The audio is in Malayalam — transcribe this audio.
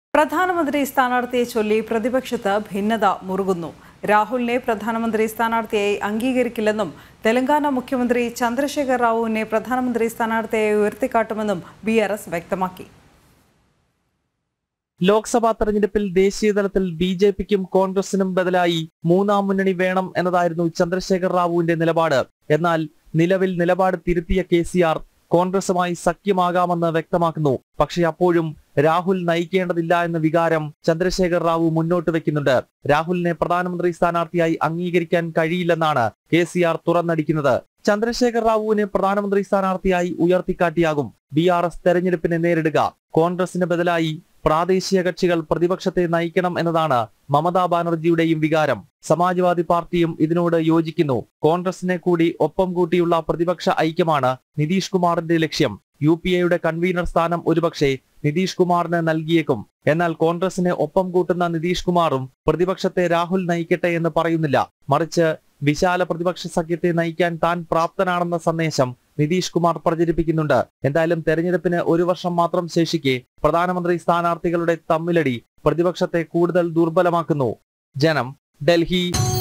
പ്രധാനമന്ത്രി സ്ഥാനാർത്ഥിയെ ചൊല്ലി പ്രതിപക്ഷത്ത് ഭിന്നത മുറുകുന്നു രാഹുലിനെ പ്രധാനമന്ത്രി സ്ഥാനാർത്ഥിയായി അംഗീകരിക്കില്ലെന്നും തെലങ്കാന മുഖ്യമന്ത്രി ചന്ദ്രശേഖർ റാവുവിനെ പ്രധാനമന്ത്രി സ്ഥാനാർത്ഥിയായി ഉയർത്തിക്കാട്ടുമെന്നും ബി ആർ എസ് വ്യക്തമാക്കി ലോക്സഭാ തെരഞ്ഞെടുപ്പിൽ ദേശീയതലത്തിൽ ബി ജെ പിക്കും കോൺഗ്രസിനും ബദലായി മൂന്നാം മുന്നണി വേണം എന്നതായിരുന്നു ചന്ദ്രശേഖർ റാവുവിന്റെ നിലപാട് എന്നാൽ നിലവിൽ നിലപാട് തിരുത്തിയ കെ സി ആർ കോൺഗ്രസുമായി സഖ്യമാകാമെന്ന് വ്യക്തമാക്കുന്നു പക്ഷേ അപ്പോഴും രാഹുൽ നയിക്കേണ്ടതില്ല എന്ന വികാരം ചന്ദ്രശേഖർ റാവു മുന്നോട്ട് വെക്കുന്നുണ്ട് രാഹുലിനെ പ്രധാനമന്ത്രി സ്ഥാനാർത്ഥിയായി അംഗീകരിക്കാൻ കഴിയില്ലെന്നാണ് കെ സി ആർ തുറന്നടിക്കുന്നത് ചന്ദ്രശേഖർ റാവുവിനെ പ്രധാനമന്ത്രി സ്ഥാനാർത്ഥിയായി ഉയർത്തിക്കാട്ടിയാകും ബി ആർ എസ് തെരഞ്ഞെടുപ്പിനെ നേരിടുക കോൺഗ്രസിന് ബദലായി പ്രാദേശിക കക്ഷികൾ പ്രതിപക്ഷത്തെ നയിക്കണം എന്നതാണ് മമതാ ബാനർജിയുടെയും വികാരം സമാജ്വാദി പാർട്ടിയും ഇതിനോട് യോജിക്കുന്നു കോൺഗ്രസിനെ കൂടി ഒപ്പം കൂട്ടിയുള്ള പ്രതിപക്ഷ ഐക്യമാണ് നിതീഷ് കുമാറിന്റെ ലക്ഷ്യം യു പി എയുടെ കൺവീനർ സ്ഥാനം ഒരുപക്ഷെ നിതീഷ് കുമാറിന് നൽകിയേക്കും എന്നാൽ കോൺഗ്രസിനെ ഒപ്പം കൂട്ടുന്ന നിതീഷ് കുമാറും പ്രതിപക്ഷത്തെ രാഹുൽ നയിക്കട്ടെ എന്ന് പറയുന്നില്ല മറിച്ച് വിശാല പ്രതിപക്ഷ സഖ്യത്തെ നയിക്കാൻ താൻ പ്രാപ്തനാണെന്ന സന്ദേശം നിതീഷ് കുമാർ പ്രചരിപ്പിക്കുന്നുണ്ട് എന്തായാലും തെരഞ്ഞെടുപ്പിന് ഒരു വർഷം മാത്രം ശേഷിക്കെ പ്രധാനമന്ത്രി സ്ഥാനാർത്ഥികളുടെ തമ്മിലടി പ്രതിപക്ഷത്തെ കൂടുതൽ ദുർബലമാക്കുന്നു ജനം ഡൽഹി